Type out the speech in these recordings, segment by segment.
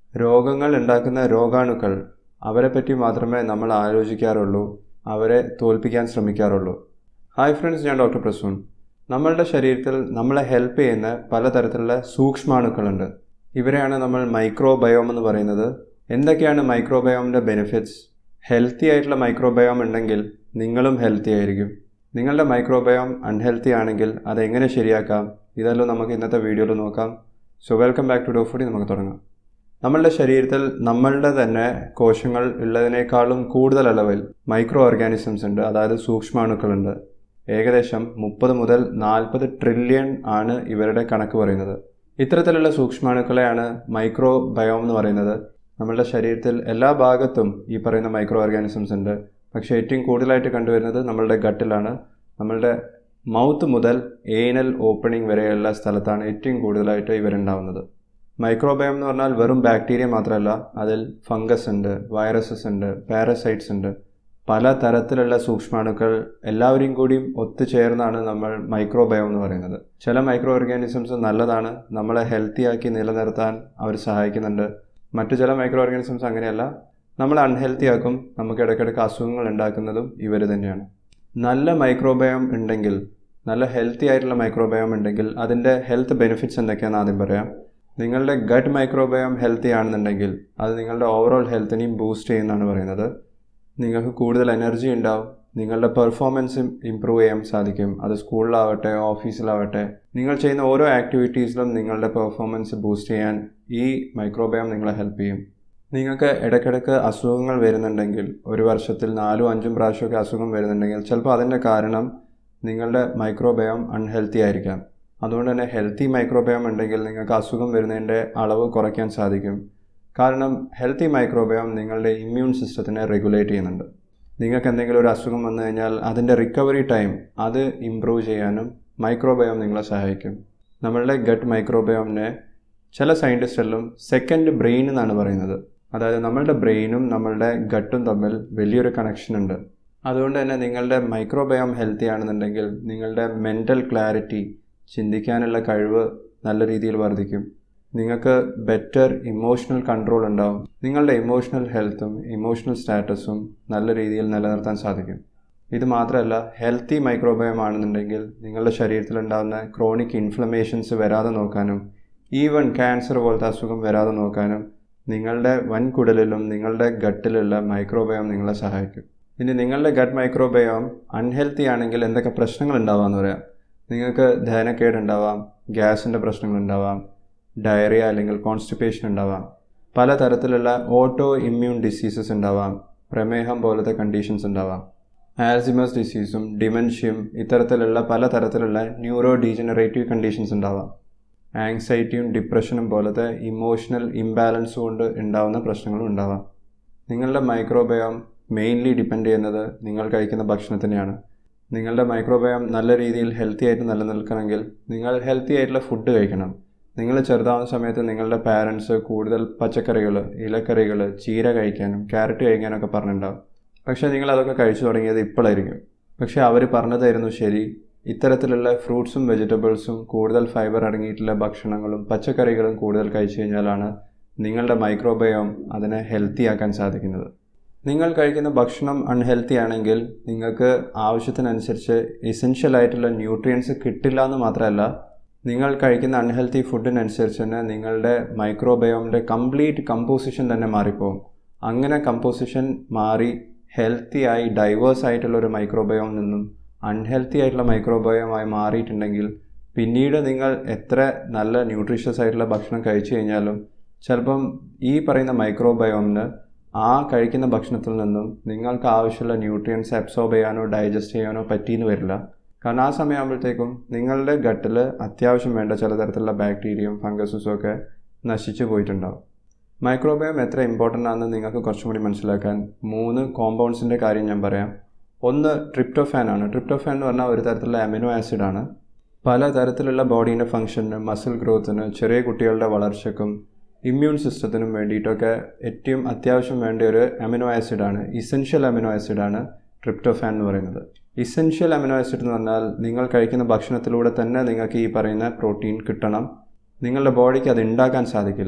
രോഗങ്ങൾ ഉണ്ടാക്കുന്ന രോഗാണുക്കൾ അവരെപ്പറ്റി മാത്രമേ നമ്മൾ ആലോചിക്കാറുള്ളൂ അവരെ തോൽപ്പിക്കാൻ ശ്രമിക്കാറുള്ളൂ ഹായ് ഫ്രണ്ട്സ് ഞാൻ ഡോക്ടർ പ്രസൂൺ നമ്മളുടെ ശരീരത്തിൽ നമ്മളെ ഹെൽപ്പ് ചെയ്യുന്ന പലതരത്തിലുള്ള സൂക്ഷ്മാണുക്കളുണ്ട് ഇവരെയാണ് നമ്മൾ മൈക്രോബയോം എന്ന് പറയുന്നത് എന്തൊക്കെയാണ് മൈക്രോബയോമിൻ്റെ ബെനിഫിറ്റ്സ് ഹെൽത്തി ആയിട്ടുള്ള മൈക്രോബയോം ഉണ്ടെങ്കിൽ നിങ്ങളും ഹെൽത്തി ആയിരിക്കും നിങ്ങളുടെ മൈക്രോബയോം അൺഹെൽത്തി ആണെങ്കിൽ അതെങ്ങനെ ശരിയാക്കാം ഇതെല്ലാം നമുക്ക് ഇന്നത്തെ വീഡിയോയിൽ നോക്കാം സോ വെൽക്കം ബാക്ക് ടു ഡോഫുഡി നമുക്ക് തുടങ്ങാം നമ്മളുടെ ശരീരത്തിൽ നമ്മളുടെ തന്നെ കോശങ്ങൾ ഉള്ളതിനേക്കാളും കൂടുതൽ അളവിൽ മൈക്രോ ഓർഗാനിസംസ് ഉണ്ട് അതായത് സൂക്ഷ്മാണുക്കളുണ്ട് ഏകദേശം മുപ്പത് മുതൽ നാൽപ്പത് ട്രില്യൺ ആണ് ഇവരുടെ കണക്ക് പറയുന്നത് ഇത്തരത്തിലുള്ള സൂക്ഷ്മാണുക്കളെയാണ് മൈക്രോ ബയോം എന്ന് പറയുന്നത് നമ്മളുടെ ശരീരത്തിൽ എല്ലാ ഭാഗത്തും ഈ പറയുന്ന മൈക്രോ ഓർഗാനിസംസ് ഉണ്ട് പക്ഷേ ഏറ്റവും കൂടുതലായിട്ട് കണ്ടുവരുന്നത് നമ്മളുടെ ഗട്ടിലാണ് നമ്മളുടെ മൗത്ത് മുതൽ ഏനൽ ഓപ്പണിംഗ് വരെയുള്ള സ്ഥലത്താണ് ഏറ്റവും കൂടുതലായിട്ട് ഇവരുണ്ടാവുന്നത് മൈക്രോബയോം എന്ന് പറഞ്ഞാൽ വെറും ബാക്ടീരിയ മാത്രമല്ല അതിൽ ഫംഗസ് ഉണ്ട് വൈറസസ് ഉണ്ട് പാരസൈറ്റ്സ് ഉണ്ട് പല തരത്തിലുള്ള സൂക്ഷ്മാണുക്കൾ എല്ലാവരെയും കൂടിയും ഒത്തുചേർന്നാണ് നമ്മൾ മൈക്രോബയോം എന്ന് പറയുന്നത് ചില മൈക്രോ ഓർഗാനിസംസ് നല്ലതാണ് നമ്മളെ ഹെൽത്തി ആക്കി നിലനിർത്താൻ അവർ സഹായിക്കുന്നുണ്ട് മറ്റു ചില മൈക്രോ ഓർഗാനിസംസ് അങ്ങനെയല്ല നമ്മളെ അൺഹെൽത്തി ആക്കും നമുക്ക് ഇടയ്ക്കിടയ്ക്ക് അസുഖങ്ങൾ ഉണ്ടാക്കുന്നതും ഇവർ തന്നെയാണ് നല്ല മൈക്രോബയോം ഉണ്ടെങ്കിൽ നല്ല ഹെൽത്തി ആയിട്ടുള്ള മൈക്രോബയോം ഉണ്ടെങ്കിൽ അതിൻ്റെ ഹെൽത്ത് ബെനിഫിറ്റ്സ് എന്തൊക്കെയാണെന്ന് ആദ്യം പറയാം നിങ്ങളുടെ ഗട്ട് മൈക്രോബയോം ഹെൽത്തി ആണെന്നുണ്ടെങ്കിൽ അത് നിങ്ങളുടെ ഓവറോൾ ഹെൽത്തിനെയും ബൂസ്റ്റ് ചെയ്യുന്നതാണ് പറയുന്നത് നിങ്ങൾക്ക് കൂടുതൽ എനർജി ഉണ്ടാവും നിങ്ങളുടെ പെർഫോമൻസ് ഇമ്പ്രൂവ് ചെയ്യാൻ സാധിക്കും അത് സ്കൂളിലാവട്ടെ ഓഫീസിലാവട്ടെ നിങ്ങൾ ചെയ്യുന്ന ഓരോ ആക്ടിവിറ്റീസിലും നിങ്ങളുടെ പെർഫോമൻസ് ബൂസ്റ്റ് ചെയ്യാൻ ഈ മൈക്രോബയോം നിങ്ങളെ ഹെൽപ്പ് ചെയ്യും നിങ്ങൾക്ക് ഇടയ്ക്കിടയ്ക്ക് അസുഖങ്ങൾ വരുന്നുണ്ടെങ്കിൽ ഒരു വർഷത്തിൽ നാലും അഞ്ചും പ്രാവശ്യമൊക്കെ അസുഖം വരുന്നുണ്ടെങ്കിൽ ചിലപ്പോൾ അതിൻ്റെ കാരണം നിങ്ങളുടെ മൈക്രോബയോം അൺഹെൽത്തി ആയിരിക്കാം അതുകൊണ്ട് തന്നെ ഹെൽത്തി മൈക്രോബയോം ഉണ്ടെങ്കിൽ നിങ്ങൾക്ക് അസുഖം വരുന്നതിൻ്റെ അളവ് കുറയ്ക്കാൻ സാധിക്കും കാരണം ഹെൽത്തി മൈക്രോബയോം നിങ്ങളുടെ ഇമ്മ്യൂൺ സിസ്റ്റത്തിനെ റെഗുലേറ്റ് ചെയ്യുന്നുണ്ട് നിങ്ങൾക്ക് എന്തെങ്കിലും ഒരു അസുഖം വന്നു കഴിഞ്ഞാൽ അതിൻ്റെ റിക്കവറി ടൈം അത് ഇമ്പ്രൂവ് ചെയ്യാനും മൈക്രോബയോം നിങ്ങളെ സഹായിക്കും നമ്മളുടെ ഗട്ട് മൈക്രോബയോമിനെ ചില സയൻറ്റിസ്റ്റെല്ലാം സെക്കൻഡ് ബ്രെയിൻ എന്നാണ് പറയുന്നത് അതായത് നമ്മളുടെ ബ്രെയിനും നമ്മളുടെ ഗട്ടും തമ്മിൽ വലിയൊരു കണക്ഷൻ ഉണ്ട് അതുകൊണ്ട് തന്നെ നിങ്ങളുടെ മൈക്രോബയോം ഹെൽത്തി ആണെന്നുണ്ടെങ്കിൽ നിങ്ങളുടെ മെൻ്റൽ ക്ലാരിറ്റി ചിന്തിക്കാനുള്ള കഴിവ് നല്ല രീതിയിൽ വർദ്ധിക്കും നിങ്ങൾക്ക് ബെറ്റർ ഇമോഷണൽ കൺട്രോൾ ഉണ്ടാവും നിങ്ങളുടെ ഇമോഷണൽ ഹെൽത്തും ഇമോഷണൽ സ്റ്റാറ്റസും നല്ല രീതിയിൽ നിലനിർത്താൻ സാധിക്കും ഇത് മാത്രമല്ല ഹെൽത്തി മൈക്രോബയോം ആണെന്നുണ്ടെങ്കിൽ നിങ്ങളുടെ ശരീരത്തിലുണ്ടാകുന്ന ക്രോണിക് ഇൻഫ്ലമേഷൻസ് വരാതെ നോക്കാനും ഈവൻ ക്യാൻസർ പോലത്തെ അസുഖം വരാതെ നോക്കാനും നിങ്ങളുടെ വൻകുടലിലും നിങ്ങളുടെ ഗട്ടിലുള്ള മൈക്രോബയോം നിങ്ങളെ സഹായിക്കും ഇനി നിങ്ങളുടെ ഗട്ട് മൈക്രോബയോം അൺഹെൽത്തി ആണെങ്കിൽ എന്തൊക്കെ പ്രശ്നങ്ങൾ ഉണ്ടാവാമെന്ന് പറയാം നിങ്ങൾക്ക് ദഹനക്കേട് ഉണ്ടാവാം ഗ്യാസിൻ്റെ പ്രശ്നങ്ങൾ ഉണ്ടാവാം ഡയറിയ അല്ലെങ്കിൽ കോൺസ്റ്റിപ്പേഷൻ ഉണ്ടാവാം പലതരത്തിലുള്ള ഓട്ടോ ഇമ്മ്യൂൺ ഡിസീസസ് ഉണ്ടാവാം പ്രമേഹം പോലത്തെ കണ്ടീഷൻസ് ഉണ്ടാവാം ആൽസിമസ് ഡിസീസും ഡിമെൻഷ്യയും ഇത്തരത്തിലുള്ള പലതരത്തിലുള്ള ന്യൂറോ ഡീജനറേറ്റീവ് കണ്ടീഷൻസ് ഉണ്ടാവാം ആങ്സൈറ്റിയും ഡിപ്രഷനും പോലത്തെ ഇമോഷണൽ ഇംബാലൻസ് കൊണ്ട് ഉണ്ടാവുന്ന പ്രശ്നങ്ങളും ഉണ്ടാവാം നിങ്ങളുടെ മൈക്രോബയോം മെയിൻലി ഡിപ്പെൻഡ് ചെയ്യുന്നത് നിങ്ങൾ കഴിക്കുന്ന ഭക്ഷണത്തിനെയാണ് നിങ്ങളുടെ മൈക്രോബയോം നല്ല രീതിയിൽ ഹെൽത്തി ആയിട്ട് നിലനിൽക്കണമെങ്കിൽ നിങ്ങൾ ഹെൽത്തി ആയിട്ടുള്ള ഫുഡ് കഴിക്കണം നിങ്ങൾ ചെറുതാവുന്ന സമയത്ത് നിങ്ങളുടെ പാരൻസ് കൂടുതൽ പച്ചക്കറികൾ ഇലക്കറികൾ ചീര കഴിക്കാനും ക്യാരറ്റ് കഴിക്കാനൊക്കെ പറഞ്ഞിട്ടുണ്ടാവും പക്ഷേ നിങ്ങൾ അതൊക്കെ കഴിച്ചു തുടങ്ങിയത് ഇപ്പോഴായിരിക്കും പക്ഷേ അവർ പറഞ്ഞതായിരുന്നു ശരി ഇത്തരത്തിലുള്ള ഫ്രൂട്ട്സും വെജിറ്റബിൾസും കൂടുതൽ ഫൈബർ അടങ്ങിയിട്ടുള്ള ഭക്ഷണങ്ങളും പച്ചക്കറികളും കൂടുതൽ കഴിച്ചു കഴിഞ്ഞാലാണ് നിങ്ങളുടെ മൈക്രോബയോം അതിനെ ഹെൽത്തി ആക്കാൻ സാധിക്കുന്നത് നിങ്ങൾ കഴിക്കുന്ന ഭക്ഷണം അൺഹെൽത്തി ആണെങ്കിൽ നിങ്ങൾക്ക് ആവശ്യത്തിനനുസരിച്ച് എസെൻഷ്യൽ ആയിട്ടുള്ള ന്യൂട്രിയൻസ് കിട്ടില്ല എന്ന് മാത്രമല്ല നിങ്ങൾ കഴിക്കുന്ന അൺഹെൽത്തി ഫുഡിനനുസരിച്ച് തന്നെ നിങ്ങളുടെ മൈക്രോബയോമിൻ്റെ കംപ്ലീറ്റ് കമ്പോസിഷൻ തന്നെ മാറിപ്പോകും അങ്ങനെ കമ്പോസിഷൻ മാറി ഹെൽത്തി ആയി ഡൈവേഴ്സ് ആയിട്ടുള്ള ഒരു മൈക്രോബയോമിൽ നിന്നും അൺഹെൽത്തി ആയിട്ടുള്ള മൈക്രോബയോമായി മാറിയിട്ടുണ്ടെങ്കിൽ പിന്നീട് നിങ്ങൾ എത്ര നല്ല ന്യൂട്രീഷ്യസ് ആയിട്ടുള്ള ഭക്ഷണം കഴിച്ചു കഴിഞ്ഞാലും ചിലപ്പം ഈ പറയുന്ന മൈക്രോബയോമിന് ആ കഴിക്കുന്ന ഭക്ഷണത്തിൽ നിന്നും നിങ്ങൾക്ക് ആവശ്യമുള്ള ന്യൂട്രിയൻസ് അബ്സോർബ് ചെയ്യാനോ ഡൈജസ്റ്റ് ചെയ്യാനോ പറ്റിയെന്ന് വരില്ല കാരണം ആ സമയമാകുമ്പോഴത്തേക്കും നിങ്ങളുടെ ഗട്ടിൽ അത്യാവശ്യം വേണ്ട ചില തരത്തിലുള്ള ബാക്ടീരിയയും ഫംഗസസും ഒക്കെ നശിച്ചു പോയിട്ടുണ്ടാവും മൈക്രോബയോം എത്ര ഇമ്പോർട്ടൻ്റ് ആണെന്ന് നിങ്ങൾക്ക് കുറച്ചും കൂടി മനസ്സിലാക്കാൻ മൂന്ന് കോമ്പൗണ്ട്സിൻ്റെ കാര്യം ഞാൻ പറയാം ഒന്ന് ട്രിപ്റ്റോഫാൻ ആണ് ട്രിപ്റ്റോഫാൻ എന്ന് പറഞ്ഞാൽ ഒരു തരത്തിലുള്ള അമിനോ ആസിഡ് ആണ് പല തരത്തിലുള്ള ബോഡീൻ്റെ ഫങ്ഷന് മസിൽ ഗ്രോത്തിന് ചെറിയ കുട്ടികളുടെ വളർച്ചയ്ക്കും ഇമ്മ്യൂൺ സിസ്റ്റത്തിനും വേണ്ടിയിട്ടൊക്കെ ഏറ്റവും അത്യാവശ്യം വേണ്ട ഒരു അമിനോ ആസിഡാണ് ഇസെൻഷ്യൽ അമിനോ ആസിഡാണ് ട്രിപ്റ്റോഫാൻ എന്ന് പറയുന്നത് ഇസെൻഷ്യൽ അമിനോ ആസിഡ് എന്ന് പറഞ്ഞാൽ നിങ്ങൾ കഴിക്കുന്ന ഭക്ഷണത്തിലൂടെ തന്നെ നിങ്ങൾക്ക് ഈ പറയുന്ന പ്രോട്ടീൻ കിട്ടണം നിങ്ങളുടെ ബോഡിക്ക് അത് ഉണ്ടാക്കാൻ സാധിക്കില്ല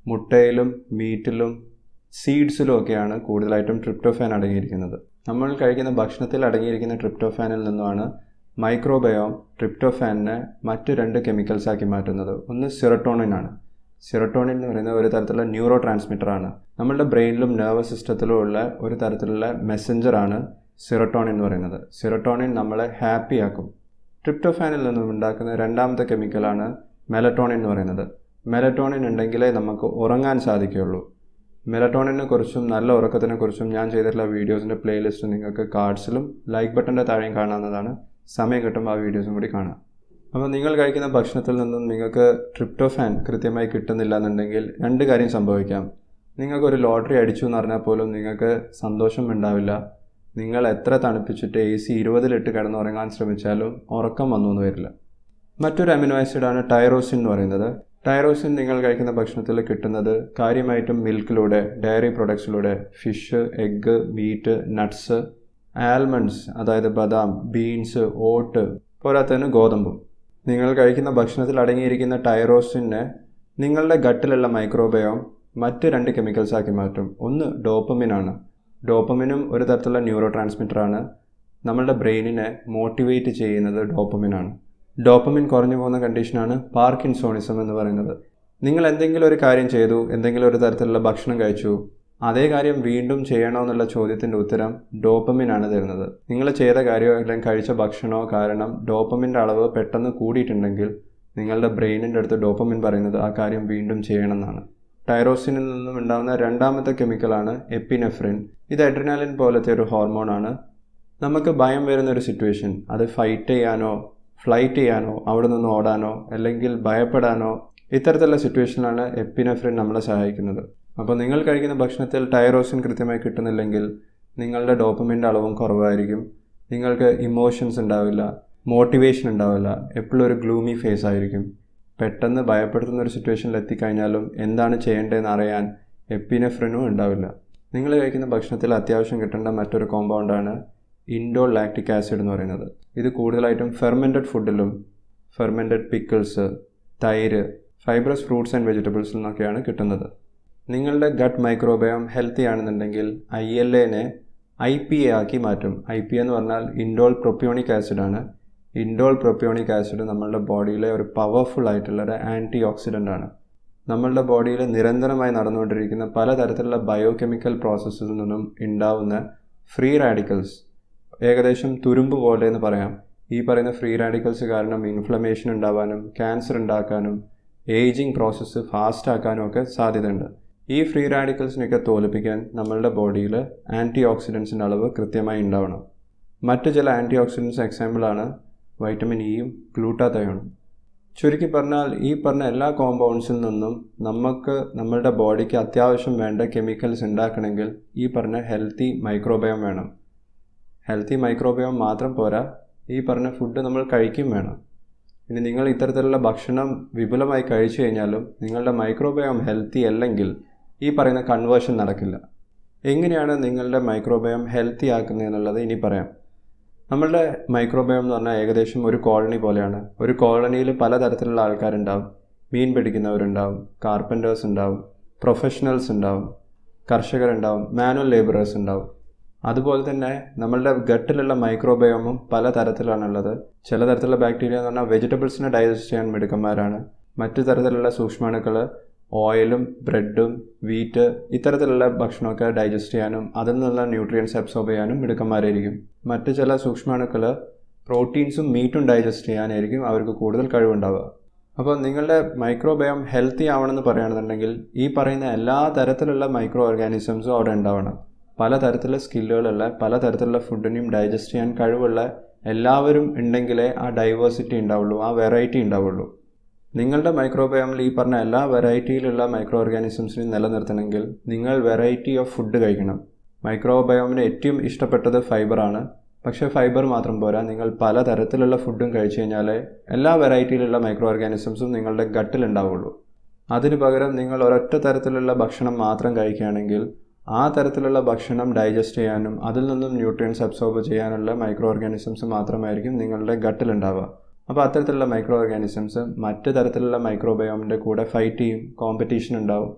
മുട്ടയിലും മീറ്റിലും സീഡ്സിലും ഒക്കെയാണ് കൂടുതലായിട്ടും ട്രിപ്റ്റോഫാൻ അടങ്ങിയിരിക്കുന്നത് നമ്മൾ കഴിക്കുന്ന ഭക്ഷണത്തിൽ അടങ്ങിയിരിക്കുന്ന ട്രിപ്റ്റോഫാനിൽ നിന്നുമാണ് മൈക്രോബയോം ട്രിപ്റ്റോഫാനിനെ മറ്റു രണ്ട് കെമിക്കൽസാക്കി മാറ്റുന്നത് ഒന്ന് സിറട്ടോണിൻ ആണ് സിറട്ടോണിൻ എന്ന് പറയുന്നത് ഒരു തരത്തിലുള്ള ന്യൂറോ ട്രാൻസ്മിറ്റർ ആണ് നമ്മളുടെ ബ്രെയിനിലും നെർവസ് സിസ്റ്റത്തിലും ഉള്ള ഒരു തരത്തിലുള്ള മെസ്സഞ്ചറാണ് സിറട്ടോണിൻ എന്ന് പറയുന്നത് സിറട്ടോണിൻ നമ്മളെ ഹാപ്പി ആക്കും ട്രിപ്റ്റോഫാനിൽ നിന്നും ഉണ്ടാക്കുന്ന രണ്ടാമത്തെ കെമിക്കലാണ് മെലറ്റോണിൻ എന്ന് പറയുന്നത് മെലറ്റോണിൻ ഉണ്ടെങ്കിലേ നമുക്ക് ഉറങ്ങാൻ സാധിക്കുകയുള്ളൂ മെലറ്റോണിനെ കുറിച്ചും നല്ല ഉറക്കത്തിനെ കുറിച്ചും ഞാൻ ചെയ്തിട്ടുള്ള വീഡിയോസിൻ്റെ പ്ലേലിസ്റ്റ് നിങ്ങൾക്ക് കാർഡ്സിലും ലൈക്ക് ബട്ടൻ്റെ താഴെയും കാണാവുന്നതാണ് സമയം കിട്ടുമ്പോൾ ആ വീഡിയോസും കൂടി കാണാം അപ്പോൾ നിങ്ങൾ കഴിക്കുന്ന ഭക്ഷണത്തിൽ നിന്നും നിങ്ങൾക്ക് ട്രിപ്റ്റോഫാൻ കൃത്യമായി കിട്ടുന്നില്ല എന്നുണ്ടെങ്കിൽ രണ്ട് കാര്യം സംഭവിക്കാം നിങ്ങൾക്കൊരു ലോട്ടറി അടിച്ചു എന്ന് പറഞ്ഞാൽ പോലും നിങ്ങൾക്ക് സന്തോഷം ഉണ്ടാവില്ല നിങ്ങൾ എത്ര തണുപ്പിച്ചിട്ട് എ സി ഇരുപതിലിട്ട് കിടന്നുറങ്ങാൻ ശ്രമിച്ചാലും ഉറക്കം വന്നു എന്ന് വരില്ല മറ്റൊരു അമിനോ ആസിഡാണ് ടൈറോസിൻ എന്ന് പറയുന്നത് ടൈറോസിൻ നിങ്ങൾ കഴിക്കുന്ന ഭക്ഷണത്തിൽ കിട്ടുന്നത് കാര്യമായിട്ടും മിൽക്കിലൂടെ ഡയറി പ്രൊഡക്ട്സിലൂടെ fish egg meat nuts almonds അതായത് ബദാം ബീൻസ് ഓട്ട് പോരാത്തതിന് ഗോതമ്പും നിങ്ങൾ കഴിക്കുന്ന ഭക്ഷണത്തിൽ അടങ്ങിയിരിക്കുന്ന ടൈറോസിനെ നിങ്ങളുടെ ഗട്ടിലുള്ള മൈക്രോബയോം മറ്റ് രണ്ട് കെമിക്കൽസ് ആക്കി മാറ്റും ഒന്ന് ഡോപ്പമിനാണ് ഡോപ്പമിനും ഒരു തരത്തിലുള്ള ന്യൂറോ ട്രാൻസ്മിറ്ററാണ് നമ്മളുടെ ബ്രെയിനിനെ മോട്ടിവേറ്റ് ചെയ്യുന്നത് ഡോപ്പമിനാണ് ഡോപ്പമിൻ കുറഞ്ഞു പോകുന്ന കണ്ടീഷനാണ് പാർക്കിൻസോണിസം എന്ന് പറയുന്നത് നിങ്ങൾ എന്തെങ്കിലും ഒരു കാര്യം ചെയ്തു എന്തെങ്കിലും ഒരു തരത്തിലുള്ള ഭക്ഷണം കഴിച്ചു അതേ കാര്യം വീണ്ടും ചെയ്യണോ എന്നുള്ള ചോദ്യത്തിൻ്റെ ഉത്തരം ഡോപ്പമിനാണ് തരുന്നത് നിങ്ങൾ ചെയ്ത കാര്യമോ അല്ലെങ്കിൽ കഴിച്ച ഭക്ഷണമോ കാരണം ഡോപ്പമിൻ്റെ അളവ് പെട്ടെന്ന് കൂടിയിട്ടുണ്ടെങ്കിൽ നിങ്ങളുടെ ബ്രെയിനിൻ്റെ അടുത്ത് ഡോപ്പമിൻ പറയുന്നത് ആ കാര്യം വീണ്ടും ചെയ്യണമെന്നാണ് ടൈറോസിനിൽ നിന്നും ഉണ്ടാകുന്ന രണ്ടാമത്തെ കെമിക്കലാണ് എപ്പിനെഫ്രിൻ ഇത് എഡ്രിനാലിൻ പോലത്തെ ഒരു ഹോർമോണാണ് നമുക്ക് ഭയം വരുന്ന ഒരു സിറ്റുവേഷൻ അത് ഫൈറ്റ് ചെയ്യാനോ ഫ്ലൈറ്റ് ചെയ്യാനോ അവിടെ നിന്ന് ഓടാനോ അല്ലെങ്കിൽ ഭയപ്പെടാനോ ഇത്തരത്തിലുള്ള സിറ്റുവേഷനിലാണ് എപ്പിനെഫ്രിൻ നമ്മളെ സഹായിക്കുന്നത് അപ്പോൾ നിങ്ങൾ കഴിക്കുന്ന ഭക്ഷണത്തിൽ ടൈറോസിൻ കൃത്യമായി കിട്ടുന്നില്ലെങ്കിൽ നിങ്ങളുടെ ഡോപ്പമിൻ്റെ അളവും കുറവായിരിക്കും നിങ്ങൾക്ക് ഇമോഷൻസ് ഉണ്ടാവില്ല മോട്ടിവേഷൻ ഉണ്ടാവില്ല എപ്പോഴും ഒരു ഗ്ലൂമി ഫേസ് ആയിരിക്കും പെട്ടെന്ന് ഭയപ്പെടുത്തുന്ന ഒരു സിറ്റുവേഷനിൽ എത്തിക്കഴിഞ്ഞാലും എന്താണ് ചെയ്യേണ്ടതെന്ന് അറിയാൻ എപ്പിനെഫ്രിനും ഉണ്ടാവില്ല നിങ്ങൾ കഴിക്കുന്ന ഭക്ഷണത്തിൽ അത്യാവശ്യം കിട്ടേണ്ട മറ്റൊരു കോമ്പൗണ്ടാണ് ഇൻഡോൾ ലാക്റ്റിക് ആസിഡ് എന്ന് പറയുന്നത് ഇത് കൂടുതലായിട്ടും ഫെർമെൻറ്റഡ് ഫുഡിലും ഫെർമെൻറ്റഡ് പിക്കിൾസ് തൈര് ഫൈബ്രസ് ഫ്രൂട്ട്സ് ആൻഡ് വെജിറ്റബിൾസിൽ നിന്നൊക്കെയാണ് കിട്ടുന്നത് നിങ്ങളുടെ ഗട്ട് മൈക്രോബയോം ഹെൽത്തി ആണെന്നുണ്ടെങ്കിൽ ഐ എൽ എനെ ഐ പി എ ആക്കി മാറ്റും ഐ പി എന്ന് പറഞ്ഞാൽ ഇൻഡോൾ പ്രൊപ്യോണിക് ആസിഡാണ് ഇൻഡോൾ പ്രൊപ്യോണിക് ആസിഡ് നമ്മളുടെ ബോഡിയിലെ ഒരു പവർഫുൾ ആയിട്ടുള്ള ഒരു ആൻറ്റി ഓക്സിഡൻ്റ് ആണ് നമ്മളുടെ ബോഡിയിൽ നിരന്തരമായി നടന്നുകൊണ്ടിരിക്കുന്ന പലതരത്തിലുള്ള ബയോ കെമിക്കൽ പ്രോസസ്സിൽ നിന്നും ഉണ്ടാവുന്ന ഫ്രീ റാഡിക്കൽസ് ഏകദേശം തുരുമ്പ് പോലെ എന്ന് പറയാം ഈ പറയുന്ന ഫ്രീ റാഡിക്കൽസ് കാരണം ഇൻഫ്ലമേഷൻ ഉണ്ടാവാനും ക്യാൻസർ ഉണ്ടാക്കാനും ഏജിങ് പ്രോസസ്സ് ഫാസ്റ്റ് ആക്കാനും ഒക്കെ സാധ്യതയുണ്ട് ഈ ഫ്രീ റാഡിക്കൽസിനൊക്കെ തോൽപ്പിക്കാൻ നമ്മളുടെ ബോഡിയിൽ ആൻറ്റി ഓക്സിഡൻസിൻ്റെ അളവ് കൃത്യമായി ഉണ്ടാവണം മറ്റ് ചില ആൻറ്റി ഓക്സിഡൻസ് എക്സാമ്പിളാണ് വൈറ്റമിൻ ഇയും ഗ്ലൂട്ടാതയോണും ചുരുക്കി പറഞ്ഞാൽ ഈ പറഞ്ഞ എല്ലാ കോമ്പൗണ്ട്സിൽ നിന്നും നമുക്ക് നമ്മളുടെ ബോഡിക്ക് അത്യാവശ്യം വേണ്ട കെമിക്കൽസ് ഉണ്ടാക്കണമെങ്കിൽ ഈ പറഞ്ഞ ഹെൽത്തി മൈക്രോബയോം വേണം ഹെൽത്തി മൈക്രോബയോം മാത്രം പോരാ ഈ പറഞ്ഞ ഫുഡ് നമ്മൾ കഴിക്കും വേണം ഇനി നിങ്ങൾ ഇത്തരത്തിലുള്ള ഭക്ഷണം വിപുലമായി കഴിച്ചു കഴിഞ്ഞാലും നിങ്ങളുടെ മൈക്രോബയോം ഹെൽത്തി അല്ലെങ്കിൽ ഈ പറയുന്ന കൺവേർഷൻ നടക്കില്ല എങ്ങനെയാണ് നിങ്ങളുടെ മൈക്രോബയോം ഹെൽത്തി ആക്കുന്നത് എന്നുള്ളത് ഇനി പറയാം നമ്മളുടെ മൈക്രോബയോം എന്ന് പറഞ്ഞാൽ ഏകദേശം ഒരു കോളനി പോലെയാണ് ഒരു കോളനിയിൽ പലതരത്തിലുള്ള ആൾക്കാരുണ്ടാവും മീൻ പിടിക്കുന്നവരുണ്ടാവും കാർപ്പൻറ്റേഴ്സ് ഉണ്ടാവും പ്രൊഫഷണൽസ് ഉണ്ടാവും കർഷകരുണ്ടാവും മാനുവൽ ലേബറേഴ്സ് ഉണ്ടാവും അതുപോലെ തന്നെ നമ്മളുടെ ഗട്ടിലുള്ള മൈക്രോബയോമും പല തരത്തിലാണുള്ളത് ചില തരത്തിലുള്ള ബാക്ടീരിയ എന്ന് പറഞ്ഞാൽ വെജിറ്റബിൾസിനെ ഡൈജസ്റ്റ് ചെയ്യാൻ മിടുക്കന്മാരാണ് മറ്റു തരത്തിലുള്ള സൂക്ഷ്മാണുക്കൾ ഓയിലും ബ്രെഡും വീറ്റ് ഇത്തരത്തിലുള്ള ഭക്ഷണമൊക്കെ ഡൈജസ്റ്റ് ചെയ്യാനും അതിൽ നിന്നുള്ള ന്യൂട്രിയൻസ് അബ്സോർബ് ചെയ്യാനും മിടുക്കന്മാരായിരിക്കും മറ്റു ചില സൂക്ഷ്മാണുക്കൾ പ്രോട്ടീൻസും മീറ്റും ഡൈജസ്റ്റ് ചെയ്യാനായിരിക്കും അവർക്ക് കൂടുതൽ കഴിവുണ്ടാവുക അപ്പോൾ നിങ്ങളുടെ മൈക്രോബയോം ഹെൽത്തി ആവണമെന്ന് പറയുകയാണെന്നുണ്ടെങ്കിൽ ഈ പറയുന്ന എല്ലാ തരത്തിലുള്ള മൈക്രോ ഓർഗാനിസംസും അവിടെ ഉണ്ടാവണം പലതരത്തിലുള്ള സ്കില്ലുകളുള്ള പലതരത്തിലുള്ള ഫുഡിനെയും ഡൈജസ്റ്റ് ചെയ്യാൻ കഴിവുള്ള എല്ലാവരും ഉണ്ടെങ്കിലേ ആ ഡൈവേഴ്സിറ്റി ഉണ്ടാവുള്ളൂ ആ വെറൈറ്റി ഉണ്ടാവുള്ളൂ നിങ്ങളുടെ മൈക്രോബയോമിൽ ഈ പറഞ്ഞ എല്ലാ വെറൈറ്റിയിലുള്ള മൈക്രോ ഓർഗാനിസംസിനെയും നിലനിർത്തണമെങ്കിൽ നിങ്ങൾ വെറൈറ്റി ഓഫ് ഫുഡ് കഴിക്കണം മൈക്രോബയോമിന് ഏറ്റവും ഇഷ്ടപ്പെട്ടത് ഫൈബറാണ് പക്ഷേ ഫൈബർ മാത്രം പോരാ നിങ്ങൾ പലതരത്തിലുള്ള ഫുഡും കഴിച്ചു കഴിഞ്ഞാലേ എല്ലാ വെറൈറ്റിയിലുള്ള മൈക്രോ ഓർഗാനിസംസും നിങ്ങളുടെ ഗട്ടിൽ ഉണ്ടാവുള്ളൂ അതിനു പകരം നിങ്ങൾ ഒരൊറ്റ തരത്തിലുള്ള ഭക്ഷണം മാത്രം കഴിക്കുകയാണെങ്കിൽ ആ തരത്തിലുള്ള ഭക്ഷണം ഡൈജസ്റ്റ് ചെയ്യാനും അതിൽ നിന്നും ന്യൂട്രിയൻസ് അബ്സോർബ് ചെയ്യാനുള്ള മൈക്രോ ഓർഗാനിസംസ് മാത്രമായിരിക്കും നിങ്ങളുടെ ഗട്ടിലുണ്ടാവുക അപ്പോൾ അത്തരത്തിലുള്ള മൈക്രോ ഓർഗാനിസംസ് മറ്റ് തരത്തിലുള്ള മൈക്രോബയോമിൻ്റെ കൂടെ ഫൈറ്റ് ചെയ്യും കോമ്പറ്റീഷൻ ഉണ്ടാവും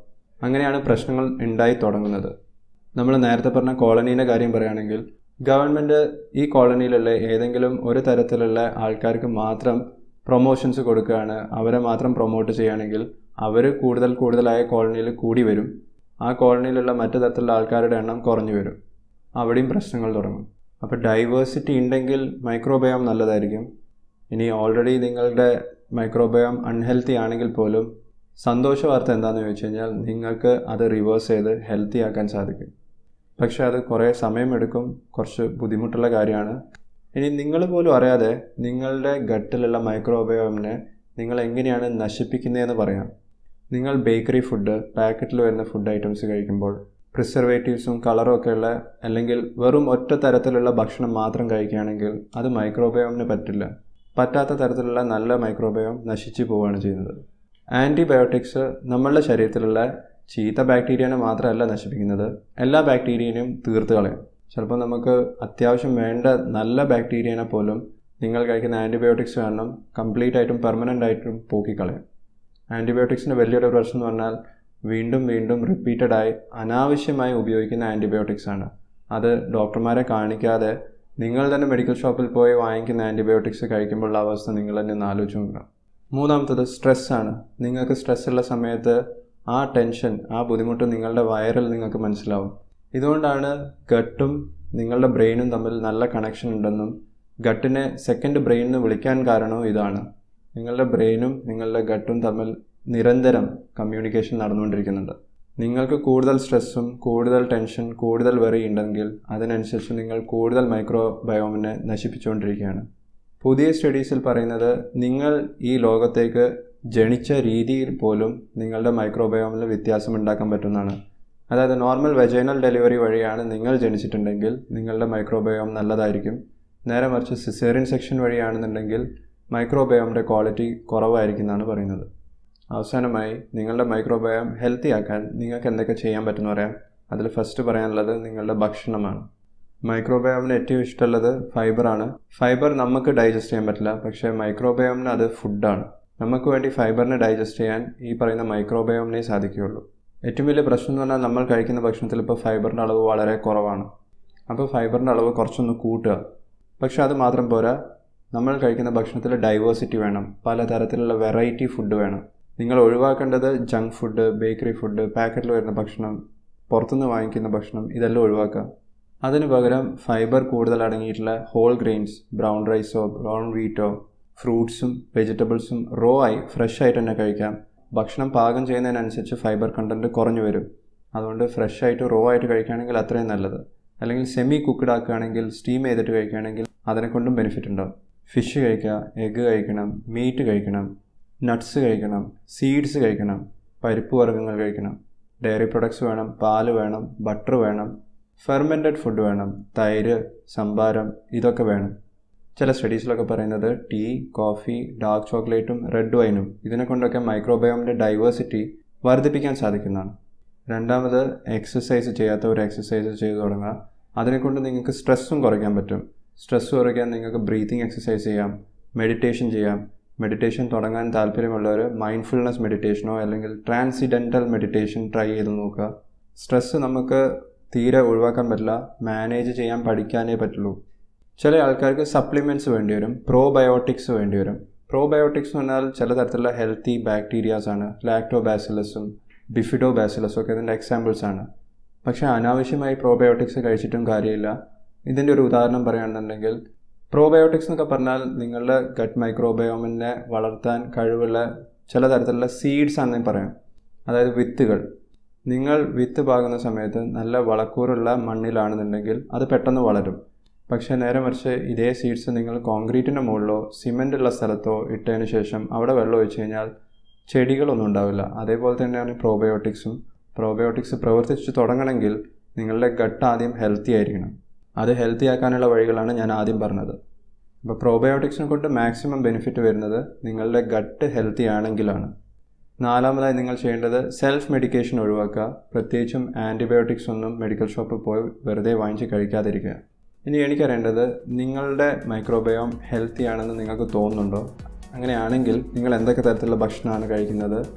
അങ്ങനെയാണ് പ്രശ്നങ്ങൾ ഉണ്ടായി തുടങ്ങുന്നത് നമ്മൾ നേരത്തെ പറഞ്ഞ കോളനീൻ്റെ കാര്യം പറയുകയാണെങ്കിൽ ഗവൺമെൻറ് ഈ കോളനിയിലുള്ള ഏതെങ്കിലും ഒരു തരത്തിലുള്ള ആൾക്കാർക്ക് മാത്രം പ്രൊമോഷൻസ് കൊടുക്കുകയാണ് അവരെ മാത്രം പ്രൊമോട്ട് ചെയ്യുകയാണെങ്കിൽ അവർ കൂടുതൽ കൂടുതലായ കോളനിയിൽ കൂടി വരും ആ കോളനിയിലുള്ള മറ്റു തരത്തിലുള്ള ആൾക്കാരുടെ എണ്ണം കുറഞ്ഞു വരും അവിടെയും പ്രശ്നങ്ങൾ തുടങ്ങും അപ്പോൾ ഡൈവേഴ്സിറ്റി ഉണ്ടെങ്കിൽ മൈക്രോബയോം നല്ലതായിരിക്കും ഇനി ഓൾറെഡി നിങ്ങളുടെ മൈക്രോബയോം അൺഹെൽത്തി ആണെങ്കിൽ പോലും സന്തോഷ വാർത്ത എന്താണെന്ന് ചോദിച്ചു കഴിഞ്ഞാൽ നിങ്ങൾക്ക് അത് റിവേഴ്സ് ചെയ്ത് ഹെൽത്തി ആക്കാൻ സാധിക്കും പക്ഷേ അത് കുറേ സമയമെടുക്കും കുറച്ച് ബുദ്ധിമുട്ടുള്ള കാര്യമാണ് ഇനി നിങ്ങൾ പോലും അറിയാതെ നിങ്ങളുടെ ഗട്ടിലുള്ള മൈക്രോബയോമിനെ നിങ്ങൾ എങ്ങനെയാണ് നശിപ്പിക്കുന്നതെന്ന് പറയാം നിങ്ങൾ ബേക്കറി ഫുഡ് പാക്കറ്റിൽ വരുന്ന ഫുഡ് ഐറ്റംസ് കഴിക്കുമ്പോൾ പ്രിസർവേറ്റീവ്സും കളറും ഒക്കെയുള്ള അല്ലെങ്കിൽ വെറും ഒറ്റ തരത്തിലുള്ള ഭക്ഷണം മാത്രം കഴിക്കുകയാണെങ്കിൽ അത് മൈക്രോബയോമിന് പറ്റില്ല പറ്റാത്ത തരത്തിലുള്ള നല്ല മൈക്രോബയോം നശിച്ചു പോവുകയാണ് ചെയ്യുന്നത് ആൻറ്റിബയോട്ടിക്സ് നമ്മളുടെ ശരീരത്തിലുള്ള ചീത്ത ബാക്ടീരിയനെ മാത്രമല്ല നശിപ്പിക്കുന്നത് എല്ലാ ബാക്ടീരിയനെയും തീർത്ത് കളയും ചിലപ്പോൾ നമുക്ക് അത്യാവശ്യം വേണ്ട നല്ല ബാക്ടീരിയനെ പോലും നിങ്ങൾ കഴിക്കുന്ന ആൻറ്റിബയോട്ടിക്സ് കാരണം കംപ്ലീറ്റ് ആയിട്ടും പെർമനൻ്റ് ആയിട്ടും പോക്കിക്കളയും ആൻറ്റിബയോട്ടിക്സിൻ്റെ വലിയൊരു പ്രശ്നം എന്ന് പറഞ്ഞാൽ വീണ്ടും വീണ്ടും റിപ്പീറ്റഡ് ആയി അനാവശ്യമായി ഉപയോഗിക്കുന്ന ആൻറ്റിബയോട്ടിക്സ് ആണ് അത് ഡോക്ടർമാരെ കാണിക്കാതെ നിങ്ങൾ തന്നെ മെഡിക്കൽ ഷോപ്പിൽ പോയി വാങ്ങിക്കുന്ന ആൻറ്റിബയോട്ടിക്സ് കഴിക്കുമ്പോഴുള്ള അവസ്ഥ നിങ്ങൾ തന്നെ ഒന്ന് ആലോചിച്ച് നോക്കണം മൂന്നാമത്തത് സ്ട്രെസ്സാണ് നിങ്ങൾക്ക് സ്ട്രെസ്സുള്ള സമയത്ത് ആ ടെൻഷൻ ആ ബുദ്ധിമുട്ട് നിങ്ങളുടെ വയറിൽ നിങ്ങൾക്ക് മനസ്സിലാവും ഇതുകൊണ്ടാണ് ഗട്ടും നിങ്ങളുടെ ബ്രെയിനും തമ്മിൽ നല്ല കണക്ഷൻ ഉണ്ടെന്നും ഗട്ടിനെ സെക്കൻഡ് ബ്രെയിൻ എന്ന് വിളിക്കാൻ കാരണവും ഇതാണ് നിങ്ങളുടെ ബ്രെയിനും നിങ്ങളുടെ ഗട്ടും തമ്മിൽ നിരന്തരം കമ്മ്യൂണിക്കേഷൻ നടന്നുകൊണ്ടിരിക്കുന്നുണ്ട് നിങ്ങൾക്ക് കൂടുതൽ സ്ട്രെസ്സും കൂടുതൽ ടെൻഷൻ കൂടുതൽ വെറി ഉണ്ടെങ്കിൽ അതിനനുസരിച്ച് നിങ്ങൾ കൂടുതൽ മൈക്രോ ബയോമിനെ നശിപ്പിച്ചുകൊണ്ടിരിക്കുകയാണ് പുതിയ സ്റ്റഡീസിൽ പറയുന്നത് നിങ്ങൾ ഈ ലോകത്തേക്ക് ജനിച്ച രീതിയിൽ പോലും നിങ്ങളുടെ മൈക്രോബയോമിൽ വ്യത്യാസം ഉണ്ടാക്കാൻ പറ്റുന്നതാണ് അതായത് നോർമൽ വെജൈനൽ ഡെലിവറി വഴിയാണ് നിങ്ങൾ ജനിച്ചിട്ടുണ്ടെങ്കിൽ നിങ്ങളുടെ മൈക്രോബയോം നല്ലതായിരിക്കും നേരെ മറിച്ച് സിസേറിയൻ സെക്ഷൻ വഴിയാണെന്നുണ്ടെങ്കിൽ മൈക്രോബയോമിൻ്റെ ക്വാളിറ്റി കുറവായിരിക്കും എന്നാണ് പറയുന്നത് അവസാനമായി നിങ്ങളുടെ മൈക്രോബയോം ഹെൽത്തി ആക്കാൻ നിങ്ങൾക്ക് എന്തൊക്കെ ചെയ്യാൻ പറ്റുമെന്ന് പറയാം അതിൽ ഫസ്റ്റ് പറയാനുള്ളത് നിങ്ങളുടെ ഭക്ഷണമാണ് മൈക്രോബയോമിന് ഏറ്റവും ഇഷ്ടമുള്ളത് ഫൈബറാണ് ഫൈബർ നമുക്ക് ഡൈജസ്റ്റ് ചെയ്യാൻ പറ്റില്ല പക്ഷേ മൈക്രോബയോമിന് അത് ഫുഡാണ് നമുക്ക് വേണ്ടി ഫൈബറിനെ ഡൈജസ്റ്റ് ചെയ്യാൻ ഈ പറയുന്ന മൈക്രോബയോമിനെ സാധിക്കുകയുള്ളൂ ഏറ്റവും വലിയ പ്രശ്നം എന്ന് പറഞ്ഞാൽ നമ്മൾ കഴിക്കുന്ന ഭക്ഷണത്തിൽ ഇപ്പോൾ ഫൈബറിൻ്റെ അളവ് വളരെ കുറവാണ് അപ്പോൾ ഫൈബറിൻ്റെ അളവ് കുറച്ചൊന്ന് കൂട്ടുക പക്ഷേ അത് മാത്രം പോരാ നമ്മൾ കഴിക്കുന്ന ഭക്ഷണത്തിൽ ഡൈവേഴ്സിറ്റി വേണം പലതരത്തിലുള്ള വെറൈറ്റി ഫുഡ് വേണം നിങ്ങൾ ഒഴിവാക്കേണ്ടത് ജങ്ക് ഫുഡ് ബേക്കറി ഫുഡ് പാക്കറ്റിൽ വരുന്ന ഭക്ഷണം പുറത്തുനിന്ന് വാങ്ങിക്കുന്ന ഭക്ഷണം ഇതെല്ലാം ഒഴിവാക്കുക അതിന് പകരം ഫൈബർ കൂടുതൽ അടങ്ങിയിട്ടുള്ള ഹോൾ ഗ്രെയിൻസ് ബ്രൗൺ റൈസോ ബ്രൗൺ വീറ്റോ ഫ്രൂട്ട്സും വെജിറ്റബിൾസും റോ ആയി ഫ്രഷ് ആയിട്ട് തന്നെ കഴിക്കാം ഭക്ഷണം പാകം ചെയ്യുന്നതിനനുസരിച്ച് ഫൈബർ കണ്ടൻറ്റ് കുറഞ്ഞു വരും അതുകൊണ്ട് ഫ്രഷ് ആയിട്ട് റോ ആയിട്ട് കഴിക്കുകയാണെങ്കിൽ അത്രയും നല്ലത് അല്ലെങ്കിൽ സെമി കുക്ക്ഡ് ആക്കുകയാണെങ്കിൽ സ്റ്റീം ചെയ്തിട്ട് കഴിക്കുകയാണെങ്കിൽ അതിനെക്കൊണ്ടും ബെനിഫിറ്റ് ഉണ്ടാവും ഫിഷ് കഴിക്കുക എഗ്ഗ് കഴിക്കണം മീറ്റ് കഴിക്കണം നട്ട്സ് കഴിക്കണം സീഡ്സ് കഴിക്കണം പരിപ്പ് വർഗ്ഗങ്ങൾ കഴിക്കണം ഡയറി പ്രൊഡക്ട്സ് വേണം പാല് വേണം ബട്ടർ വേണം ഫെർമെൻറ്റഡ് ഫുഡ് വേണം തൈര് സംഭാരം ഇതൊക്കെ വേണം ചില സ്റ്റഡീസിലൊക്കെ പറയുന്നത് ടീ കോഫി ഡാർക്ക് ചോക്ലേറ്റും റെഡ് വൈനും ഇതിനെ കൊണ്ടൊക്കെ മൈക്രോബയോമിൻ്റെ ഡൈവേഴ്സിറ്റി വർദ്ധിപ്പിക്കാൻ സാധിക്കുന്നതാണ് രണ്ടാമത് എക്സസൈസ് ചെയ്യാത്തവർ എക്സസൈസ് ചെയ്തു തുടങ്ങുക അതിനെക്കൊണ്ട് നിങ്ങൾക്ക് സ്ട്രെസ്സും കുറയ്ക്കാൻ പറ്റും സ്ട്രെസ് കുറയ്ക്കാൻ നിങ്ങൾക്ക് ബ്രീത്തിങ് എക്സസൈസ് ചെയ്യാം മെഡിറ്റേഷൻ ചെയ്യാം മെഡിറ്റേഷൻ തുടങ്ങാൻ താല്പര്യമുള്ളവർ മൈൻഡ്ഫുൾനെസ് മെഡിറ്റേഷനോ അല്ലെങ്കിൽ ട്രാൻസിഡൻറ്റൽ മെഡിറ്റേഷൻ ട്രൈ ചെയ്ത് നോക്കുക സ്ട്രെസ്സ് നമുക്ക് തീരെ ഒഴിവാക്കാൻ പറ്റില്ല മാനേജ് ചെയ്യാൻ പഠിക്കാനേ പറ്റുള്ളൂ ചില ആൾക്കാർക്ക് സപ്ലിമെൻറ്റ്സ് വേണ്ടി വരും പ്രോബയോട്ടിക്സ് വേണ്ടി വരും പ്രോബയോട്ടിക്സ് എന്ന് പറഞ്ഞാൽ ചില തരത്തിലുള്ള ഹെൽത്തി ബാക്ടീരിയാസ് ആണ് ലാക്ടോ ബാസിലസും ബിഫിഡോ ബാസിലസും ഒക്കെ ഇതിൻ്റെ എക്സാമ്പിൾസ് ആണ് പക്ഷേ അനാവശ്യമായി പ്രോബയോട്ടിക്സ് കഴിച്ചിട്ടും കാര്യമില്ല ഇതിൻ്റെ ഒരു ഉദാഹരണം പറയുകയാണെന്നുണ്ടെങ്കിൽ പ്രോബയോട്ടിക്സ് എന്നൊക്കെ പറഞ്ഞാൽ നിങ്ങളുടെ ഗട്ട് മൈക്രോബയോമിനെ വളർത്താൻ കഴിവുള്ള ചില തരത്തിലുള്ള സീഡ്സ് ആണെന്ന് പറയാം അതായത് വിത്തുകൾ നിങ്ങൾ വിത്ത് പാകുന്ന സമയത്ത് നല്ല വളക്കൂറുള്ള മണ്ണിലാണെന്നുണ്ടെങ്കിൽ അത് പെട്ടെന്ന് വളരും പക്ഷേ നേരെ മറിച്ച് ഇതേ സീഡ്സ് നിങ്ങൾ കോൺക്രീറ്റിൻ്റെ മുകളിലോ സിമെൻ്റ് ഉള്ള സ്ഥലത്തോ ഇട്ടതിന് ശേഷം അവിടെ വെള്ളം ഒഴിച്ച് കഴിഞ്ഞാൽ ചെടികളൊന്നും ഉണ്ടാവില്ല അതേപോലെ തന്നെയാണ് പ്രോബയോട്ടിക്സും പ്രോബയോട്ടിക്സ് പ്രവർത്തിച്ച് തുടങ്ങണമെങ്കിൽ നിങ്ങളുടെ ഗട്ട് ആദ്യം ഹെൽത്തി ആയിരിക്കണം അത് ഹെൽത്തി ആക്കാനുള്ള വഴികളാണ് ഞാൻ ആദ്യം പറഞ്ഞത് അപ്പോൾ പ്രോബയോട്ടിക്സിനെ കൊണ്ട് മാക്സിമം ബെനിഫിറ്റ് വരുന്നത് നിങ്ങളുടെ ഗട്ട് ഹെൽത്തി ആണെങ്കിലാണ് നാലാമതായി നിങ്ങൾ ചെയ്യേണ്ടത് സെൽഫ് മെഡിക്കേഷൻ ഒഴിവാക്കുക പ്രത്യേകിച്ചും ആൻറ്റിബയോട്ടിക്സ് ഒന്നും മെഡിക്കൽ ഷോപ്പിൽ പോയി വെറുതെ വാങ്ങിച്ച് കഴിക്കാതിരിക്കുക ഇനി എനിക്കറിയേണ്ടത് നിങ്ങളുടെ മൈക്രോബയോം ഹെൽത്തി ആണെന്ന് നിങ്ങൾക്ക് തോന്നുന്നുണ്ടോ അങ്ങനെയാണെങ്കിൽ നിങ്ങൾ എന്തൊക്കെ തരത്തിലുള്ള ഭക്ഷണമാണ് കഴിക്കുന്നത്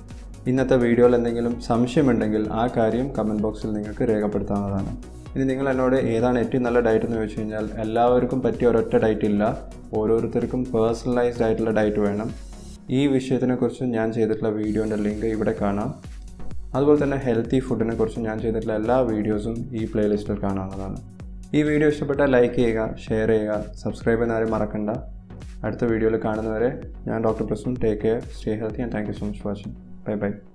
ഇന്നത്തെ വീഡിയോയിൽ എന്തെങ്കിലും സംശയമുണ്ടെങ്കിൽ ആ കാര്യം കമൻറ്റ് ബോക്സിൽ നിങ്ങൾക്ക് രേഖപ്പെടുത്താവുന്നതാണ് ഇനി നിങ്ങൾ എന്നോട് ഏതാണ് ഏറ്റവും നല്ല ഡയറ്റ് എന്ന് ചോദിച്ചു കഴിഞ്ഞാൽ എല്ലാവർക്കും പറ്റിയ ഒരൊറ്റ ഡയറ്റ് ഇല്ല ഓരോരുത്തർക്കും പേഴ്സണലൈസ്ഡ് ആയിട്ടുള്ള ഡയറ്റ് വേണം ഈ വിഷയത്തിനെക്കുറിച്ച് ഞാൻ ചെയ്തിട്ടുള്ള വീഡിയോൻ്റെ ലിങ്ക് ഇവിടെ കാണാം അതുപോലെ തന്നെ ഹെൽത്തി ഫുഡിനെ കുറിച്ച് ഞാൻ ചെയ്തിട്ടുള്ള എല്ലാ വീഡിയോസും ഈ പ്ലേലിസ്റ്റിൽ കാണാവുന്നതാണ് ഈ വീഡിയോ ഇഷ്ടപ്പെട്ടാൽ ലൈക്ക് ചെയ്യുക ഷെയർ ചെയ്യുക സബ്സ്ക്രൈബ് ചെയ്യാൻ ആരും മറക്കണ്ട അടുത്ത വീഡിയോയിൽ കാണുന്നവരെ ഞാൻ doctor Prasoon take care stay healthy and thank you so much for watching bye by